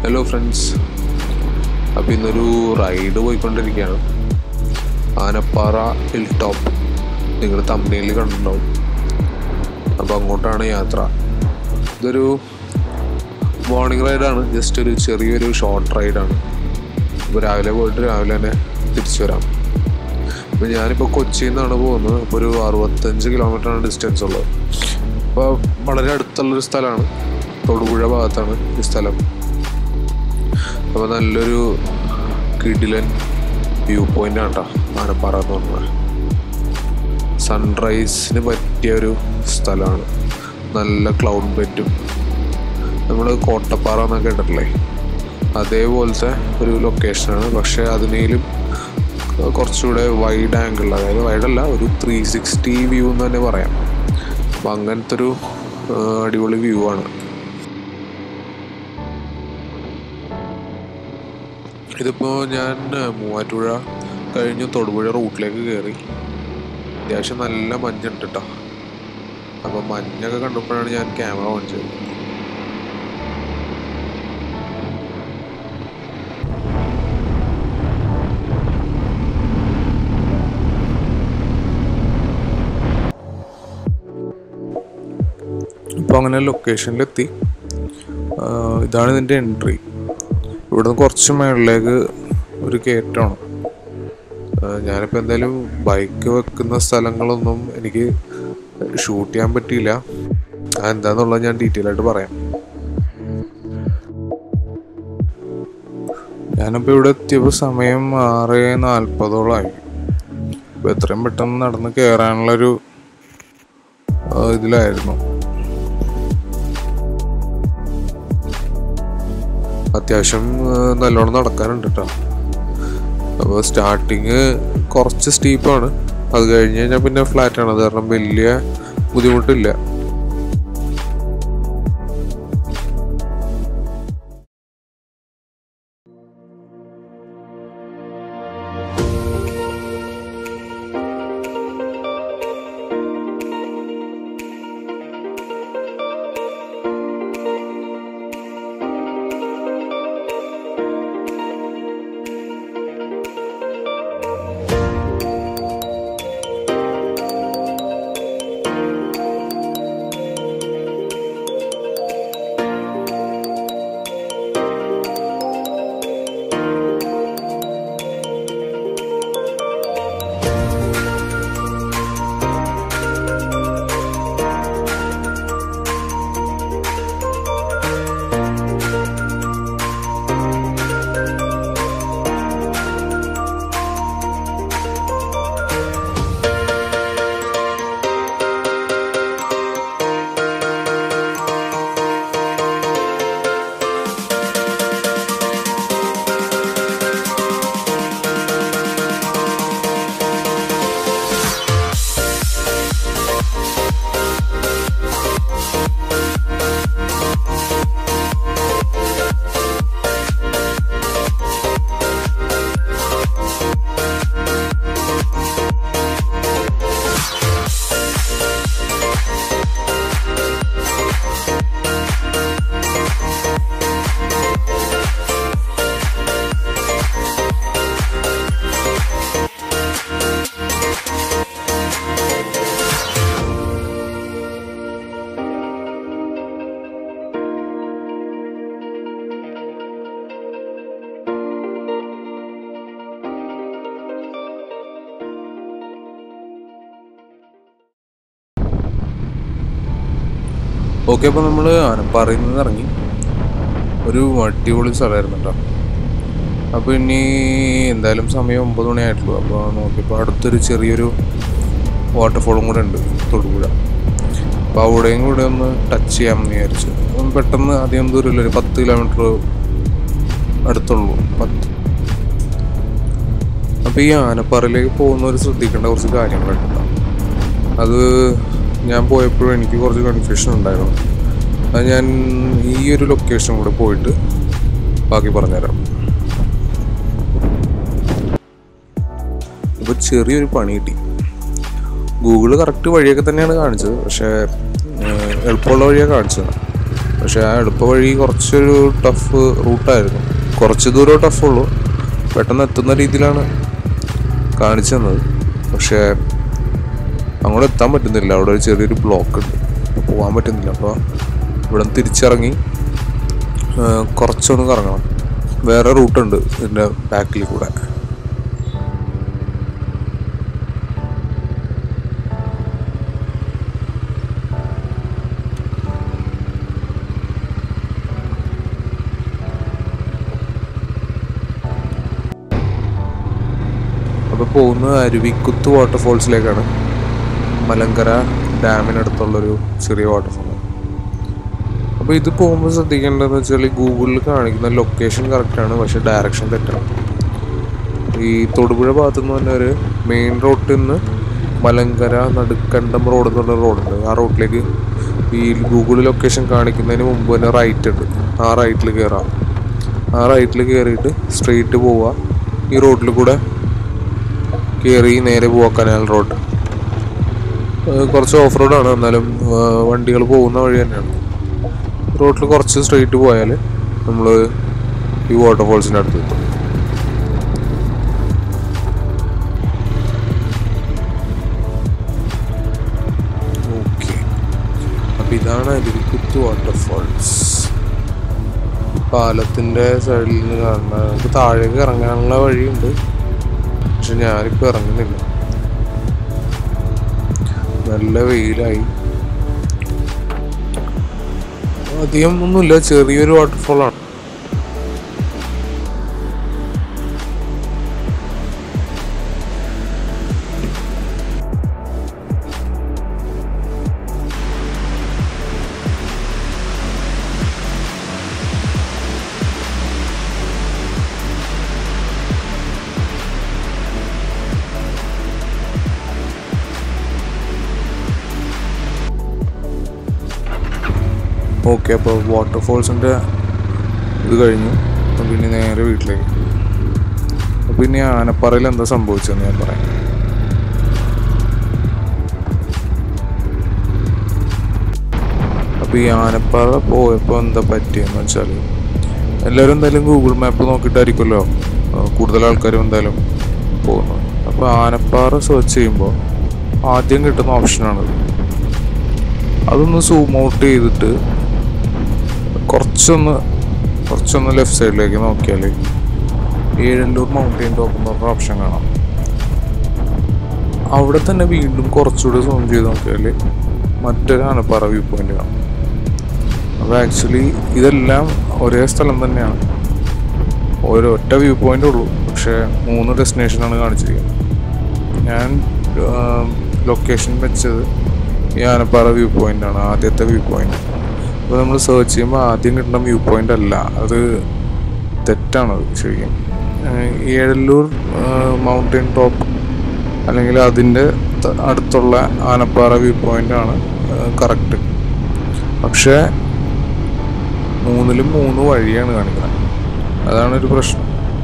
hello friends അപ്പോൾ ഇന്നൊരു ride പോയിക്കൊണ്ടിരിക്കുകയാണ് ആനപ്പാറ ഹിൽ ടോപ്പ് നിങ്ങൾ തമ്മിൽ കണ്ടിട്ടുണ്ടാവും അപ്പോൾ അങ്ങോട്ടാണ് യാത്ര ഇതൊരു മോർണിംഗ് റൈഡാണ് ജസ്റ്റ് ഒരു ചെറിയൊരു ഷോർട്ട് റൈഡാണ് അപ്പോൾ രാവിലെ പോയിട്ട് രാവിലെ തന്നെ തിരിച്ചു വരാം അപ്പോൾ ഞാനിപ്പോൾ കൊച്ചിയിൽ നിന്നാണ് പോകുന്നത് അപ്പോൾ ഒരു അറുപത്തഞ്ച് കിലോമീറ്ററാണ് ഡിസ്റ്റൻസ് ഉള്ളത് അപ്പോൾ വളരെ അടുത്തുള്ളൊരു സ്ഥലമാണ് തൊടുപുഴ ഭാഗത്താണ് ഈ സ്ഥലം അപ്പോൾ നല്ലൊരു കിടിലൻ വ്യൂ പോയിന്റ് ആണ് കേട്ടോ ആനപ്പാറ എന്ന് പറഞ്ഞത് സൺറൈസിന് പറ്റിയ ഒരു സ്ഥലമാണ് നല്ല ക്ലൗഡ് ബെറ്റും നമ്മൾ കോട്ടപ്പാറ എന്നൊക്കെ കേട്ടിട്ടില്ലേ അതേപോലത്തെ ഒരു ലൊക്കേഷനാണ് പക്ഷേ അതിനേലും കുറച്ചുകൂടെ വൈഡ് ആംഗിൾ അതായത് വൈഡല്ല ഒരു ത്രീ സിക്സ്റ്റി വ്യൂ എന്ന് തന്നെ പറയാം അപ്പം അങ്ങനത്തെ ഒരു ആ, അടിപൊളി വ്യൂ ആണ് ഇതിപ്പോൾ ഞാൻ ആ, മൂവാറ്റുപുഴ കഴിഞ്ഞ് തൊടുപുഴ റൂട്ടിലേക്ക് കയറി അത്യാവശ്യം നല്ല മഞ്ഞുണ്ട് കേട്ടോ അപ്പം മഞ്ഞൊക്കെ കണ്ടപ്പോഴാണ് ഞാൻ ക്യാമറ ഓൺ ചെയ്തത് ഇപ്പോൾ അങ്ങനെ ലൊക്കേഷനിലെത്തി ആ, ഇതാണ് ഇതിൻ്റെ എൻട്രി ഇവിടുന്ന് കുറച്ച് മേളിലേക്ക് ഒരു കയറ്റമാണ് ആ, ഞാനിപ്പോൾ എന്തായാലും ബൈക്ക് വെക്കുന്ന സ്ഥലങ്ങളൊന്നും എനിക്ക് ഷൂട്ട് ചെയ്യാൻ പറ്റിയില്ല അതെന്താന്നുള്ളത് ഞാൻ ഡീറ്റെയിൽ ആയിട്ട് പറയാം ഞാനിപ്പോൾ ഇവിടെ എത്തിയപ്പോൾ സമയം ആറ് നാൽപ്പതോളമായി അപ്പോൾ എത്രയും പെട്ടെന്ന് നടന്ന് കയറാനുള്ളൊരു ആ, ഇതിലായിരുന്നു അത്യാവശ്യം ആ, നല്ലോണം നടക്കാനുണ്ട് കേട്ടോ അപ്പോൾ സ്റ്റാർട്ടിങ് കുറച്ച് സ്റ്റീപ്പാണ് അത് കഴിഞ്ഞ് കഴിഞ്ഞാൽ പിന്നെ ഫ്ലാറ്റ് ആണ് അത് കാരണം വലിയ ബുദ്ധിമുട്ടില്ല ഓക്കെ അപ്പോൾ നമ്മൾ ആനപ്പാറയിൽ നിന്ന് ഇറങ്ങി ഒരു അടിപൊളി സ്ഥലമായിരുന്നു കേട്ടോ അപ്പോൾ ഇനി എന്തായാലും സമയം ഒമ്പത് മണിയായിട്ടുള്ളൂ അപ്പോൾ നോക്കിയപ്പോൾ അടുത്തൊരു ചെറിയൊരു വാട്ടർഫോളും കൂടെ ഉണ്ട് തൊടുപുഴ അപ്പോൾ അവിടെയും കൂടെ ഒന്ന് ടച്ച് ചെയ്യാമെന്ന് വിചാരിച്ചു ഒന്ന് പെട്ടെന്ന് അധികം ദൂരമില്ല ഒരു പത്ത് കിലോമീറ്റർ അടുത്തുള്ളൂ പത്ത് അപ്പോൾ ഈ ആനപ്പാറയിലേക്ക് പോകുന്നവർ ശ്രദ്ധിക്കേണ്ട കുറച്ച് കാര്യങ്ങളുണ്ട് അത് ഞാൻ പോയപ്പോഴും എനിക്ക് കുറച്ച് കൺഫ്യൂഷൻ ഉണ്ടായിരുന്നു അത് ഞാൻ ഈ ഒരു ലൊക്കേഷൻ കൂടെ പോയിട്ട് ബാക്കി പറഞ്ഞുതരാം ഇപ്പോൾ ചെറിയൊരു പണി കിട്ടി ഗൂഗിള് കറക്റ്റ് വഴിയൊക്കെ തന്നെയാണ് കാണിച്ചത് പക്ഷേ ഏഹ്, എളുപ്പമുള്ള വഴിയാണ് കാണിച്ചത് പക്ഷെ ആ എളുപ്പ വഴി കുറച്ചൊരു ടഫ് റൂട്ടായിരുന്നു കുറച്ച് ദൂരം ടഫുള്ളൂ പെട്ടെന്ന് എത്തുന്ന രീതിയിലാണ് കാണിച്ചു തന്നത് പക്ഷേ അങ്ങോട്ട് എത്താൻ പറ്റുന്നില്ല അവിടെ ഒരു ചെറിയൊരു ബ്ലോക്ക് ഉണ്ട് പോകാൻ പറ്റുന്നില്ല അപ്പോൾ ഇവിടെ നിന്ന് തിരിച്ചിറങ്ങി ആ, കുറച്ചൊന്ന് കറങ്ങണം വേറെ റൂട്ടുണ്ട് ഇതിൻ്റെ ബാക്കിൽ കൂടെ അപ്പോൾ പോകുന്നത് അരുവിക്കുത്ത് വാട്ടർഫോൾസിലേക്കാണ് മലങ്കര ഡാമിനടുത്തുള്ളൊരു ചെറിയ വാട്ടർഫോൾ അപ്പോൾ ഇത് പോകുമ്പോൾ ശ്രദ്ധിക്കേണ്ടതെന്ന് വെച്ചാൽ ഗൂഗിളിൽ കാണിക്കുന്ന ലൊക്കേഷൻ കറക്റ്റാണ് പക്ഷേ ഡയറക്ഷൻ തെറ്റാണ് ഈ തൊടുപുഴ ഭാഗത്തു നിന്ന് തന്നെ ഒരു മെയിൻ റോഡിൽ നിന്ന് മലങ്കര നടുക്കണ്ടം റോഡ് എന്ന് പറഞ്ഞ റോഡുണ്ട് ആ റോഡിലേക്ക് ഈ ഗൂഗിൾ ലൊക്കേഷൻ കാണിക്കുന്നതിന് മുമ്പ് തന്നെ റൈറ്റ് ഉണ്ട് ആ റൈറ്റിൽ കയറാം ആ റൈറ്റിൽ കയറിയിട്ട് സ്ട്രെയിറ്റ് പോവുക ഈ റോഡിൽ കൂടെ കയറി നേരെ പോവാ കനാൽ റോഡ് ഏഹ് കുറച്ച് ഓഫ് റോഡാണ് എന്നാലും വണ്ടികൾ പോകുന്ന വഴി തന്നെയാണ് റോഡിൽ കുറച്ച് സ്ട്രെയിറ്റ് പോയാൽ നമ്മൾ ഈ വാട്ടർഫോൾസിൻ്റെ അടുത്ത് എത്തും ഓക്കെ അപ്പം ഇതാണ് അരുവിക്കുത്ത് വാട്ടർഫോൾസ് പാലത്തിൻ്റെ സൈഡിൽ നിന്ന് കാണുന്നത് നമുക്ക് താഴേക്ക് ഇറങ്ങാനുള്ള വഴിയുണ്ട് പക്ഷെ ഞാനിപ്പോൾ ഇറങ്ങുന്നില്ല നല്ല വെയിലായി അധികം ഒന്നുമില്ല ചെറിയൊരു വാട്ടർഫോൾ ആണ് ഓക്കെ അപ്പോൾ വാട്ടർഫോൾസിൻ്റെ ഇത് കഴിഞ്ഞു അപ്പൊ പിന്നെ നേരെ വീട്ടിലേക്ക് അപ്പോൾ ഇനി ആനപ്പാറയിൽ എന്താ സംഭവിച്ചതെന്ന് ഞാൻ പറയാം അപ്പോൾ ഈ ആനപ്പാറ പോയപ്പോൾ എന്താ പറ്റിയെന്ന് വെച്ചാൽ എല്ലാവരും എന്തായാലും ഗൂഗിൾ മാപ്പ് നോക്കിയിട്ടായിരിക്കുമല്ലോ ആ, കൂടുതൽ ആൾക്കാരും എന്തായാലും പോകുന്നത് അപ്പോൾ ആനപ്പാറ സെർച്ച് ചെയ്യുമ്പോൾ ആദ്യം കിട്ടുന്ന ഓപ്ഷനാണത് അതൊന്ന് സൂം ഔട്ട് ചെയ്തിട്ട് കുറച്ചൊന്ന് കുറച്ചൊന്ന് ലെഫ്റ്റ് സൈഡിലേക്ക് നോക്കിയാൽ ഏഴല്ലൂർ മൗണ്ടെയിൻ ടോപ്പ് എന്ന് പറഞ്ഞ ഓപ്ഷൻ കാണാം അവിടെ തന്നെ വീണ്ടും കുറച്ചുകൂടി സൂം ചെയ്ത് നോക്കിയാൽ മറ്റൊരു ആനപ്പാറ വ്യൂ പോയിന്റ് കാണാം അപ്പോൾ ആക്ച്വലി ഇതെല്ലാം ഒരേ സ്ഥലം തന്നെയാണ് ഓരോ ഒറ്റ വ്യൂ പോയിന്റ് ഉള്ളൂ പക്ഷേ മൂന്ന് ഡെസ്റ്റിനേഷനാണ് കാണിച്ചിരിക്കുന്നത് ഞാൻ ലൊക്കേഷൻ വെച്ചത് ഈ ആനപ്പാറ വ്യൂ പോയിന്റ് ആണ് ആദ്യത്തെ വ്യൂ പോയിന്റ് അപ്പോൾ നമ്മൾ സെർച്ച് ചെയ്യുമ്പോൾ ആദ്യം കിട്ടുന്ന വ്യൂ പോയിന്റ് അല്ല അത് തെറ്റാണത് ശരിക്കും ഏഹ് ഏഴല്ലൂർ മൗണ്ടെയിൻ ടോപ്പ് അല്ലെങ്കിൽ അതിൻ്റെ ത- അടുത്തുള്ള ആനപ്പാറ വ്യൂ പോയിന്റ് ആണ് കറക്റ്റ് പക്ഷേ മൂന്നിലും മൂന്ന് വഴിയാണ് കാണിക്കുന്നത് അതാണ് ഒരു പ്രശ്നം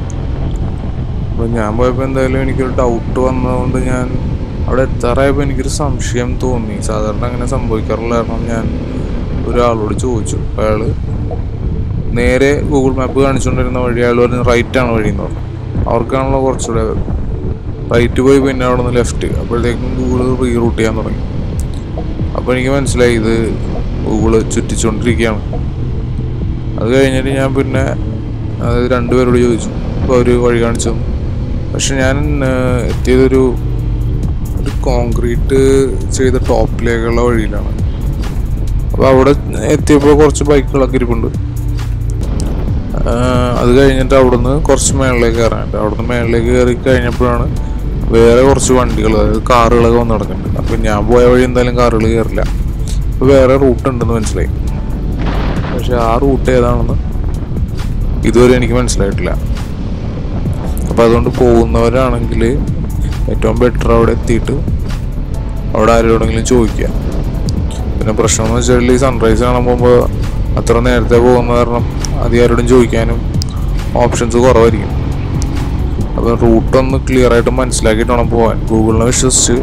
അപ്പോൾ ഞാൻ പോയപ്പോൾ എന്തായാലും എനിക്കൊരു ഡൗട്ട് വന്നതുകൊണ്ട് ഞാൻ അവിടെ എത്താറായപ്പോൾ എനിക്കൊരു സംശയം തോന്നി സാധാരണ അങ്ങനെ സംഭവിക്കാറുള്ള കാരണം ഞാൻ ഒരാളോട് ചോദിച്ചു അപ്പോൾ അയാൾ നേരെ ഗൂഗിൾ മാപ്പ് കാണിച്ചുകൊണ്ടിരുന്ന വഴി അയാൾ പറഞ്ഞു റൈറ്റ് ആണ് വഴി എന്ന് പറഞ്ഞു അവർക്കാണല്ലോ കുറച്ചുകൂടെ റൈറ്റ് പോയി പിന്നെ അവിടെ നിന്ന് ലെഫ്റ്റ് അപ്പോഴത്തേക്കും ഗൂഗിൾ റീറൂട്ട് ചെയ്യാൻ തുടങ്ങി അപ്പോൾ എനിക്ക് മനസ്സിലായി ഇത് ഗൂഗിള് ചുറ്റിച്ചുകൊണ്ടിരിക്കുകയാണ് അത് കഴിഞ്ഞിട്ട് ഞാൻ പിന്നെ അതായത് രണ്ടുപേരോട് ചോദിച്ചു അപ്പോൾ അവർ വഴി കാണിച്ചു തന്നു പക്ഷെ ഞാൻ ആ, എത്തിയതൊരു ഒരു കോൺക്രീറ്റ് ചെയ്ത ടോപ്പിലേക്കുള്ള വഴിയിലാണ് അപ്പോൾ അവിടെ എത്തിയപ്പോൾ കുറച്ച് ബൈക്കുകളൊക്കെ ഇരിപ്പുണ്ട് ആ, അത് കഴിഞ്ഞിട്ട് അവിടുന്ന് കുറച്ച് മേളിലേക്ക് കയറാനുണ്ട് അവിടുന്ന് മേളിലേക്ക് കയറി കഴിഞ്ഞപ്പോഴാണ് വേറെ കുറച്ച് വണ്ടികൾ അതായത് കാറുകളൊക്കെ വന്ന് നടക്കുന്നുണ്ട് അപ്പം ഞാൻ പോയ വഴി എന്തായാലും കാറുകൾ കയറില്ല അപ്പോൾ വേറെ റൂട്ട് ഉണ്ടെന്ന് മനസ്സിലായി പക്ഷെ ആ റൂട്ട് ഏതാണെന്ന് ഇതുവരെ എനിക്ക് മനസ്സിലായിട്ടില്ല അപ്പോൾ അതുകൊണ്ട് പോകുന്നവരാണെങ്കിൽ ഏറ്റവും ബെറ്റർ അവിടെ എത്തിയിട്ട് അവിടെ ആരോടെങ്കിലും ചോദിക്കുക പിന്നെ പ്രശ്നം എന്ന് വെച്ചാൽ ഈ സൺറൈസ് കാണാൻ പോകുമ്പോൾ അത്ര നേരത്തെ പോകുന്ന കാരണം അധികം ആരോടും ചോദിക്കാനും ഓപ്ഷൻസ് കുറവായിരിക്കും അപ്പോൾ റൂട്ട് ഒന്ന് ക്ലിയർ ആയിട്ട് മനസ്സിലാക്കിയിട്ട് വേണം പോകാൻ ഗൂഗിളിനെ വിശ്വസിച്ച്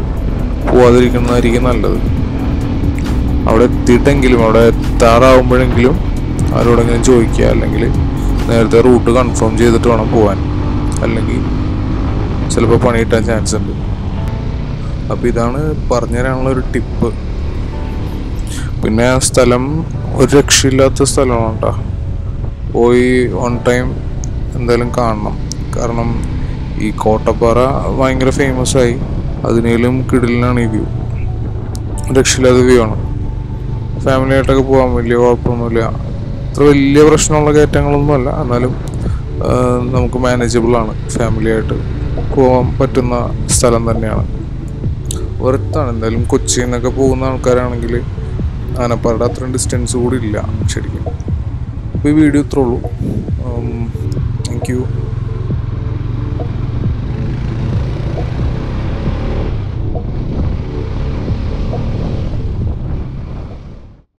പോവാതിരിക്കുന്നതായിരിക്കും നല്ലത് അവിടെ എത്തിയിട്ടെങ്കിലും അവിടെ എത്താറാവുമ്പോഴെങ്കിലും ആരോടെങ്കിലും ചോദിക്കുക അല്ലെങ്കിൽ നേരത്തെ റൂട്ട് കൺഫേം ചെയ്തിട്ട് വേണം പോകാൻ അല്ലെങ്കിൽ ചിലപ്പോൾ പണി കിട്ടാൻ ചാൻസ് ഉണ്ട് അപ്പോൾ ഇതാണ് പറഞ്ഞു തരാനുള്ള ഒരു ടിപ്പ് പിന്നെ ആ സ്ഥലം ഒരു രക്ഷയില്ലാത്ത സ്ഥലമാണ് കേട്ടോ പോയി ഓൺ ടൈം എന്തായാലും കാണണം കാരണം ഈ കോട്ടപ്പാറ ഭയങ്കര ഫേമസ് ആയി അതിനേലും കിടിലാണ് ഈ വ്യൂ രക്ഷയില്ലാത്ത വ്യൂ ആണ് ഫാമിലി ആയിട്ടൊക്കെ പോകാൻ വലിയ കുഴപ്പമൊന്നുമില്ല അത്ര വലിയ പ്രശ്നമുള്ള കയറ്റങ്ങളൊന്നുമല്ല എന്നാലും ആ, നമുക്ക് മാനേജബിൾ ആണ് ഫാമിലി ആയിട്ട് പോകാൻ പറ്റുന്ന സ്ഥലം തന്നെയാണ് വെറുത്താണ് എന്തായാലും കൊച്ചിയിൽ നിന്നൊക്കെ പോകുന്ന ആൾക്കാരാണെങ്കിൽ ആനപ്പാറയുടെ അത്രയും ഡിസ്റ്റൻസ് കൂടി ഇല്ല ശരിക്കും അപ്പോൾ ഈ വീഡിയോ ഇത്രേ ഉള്ളൂ താങ്ക് യു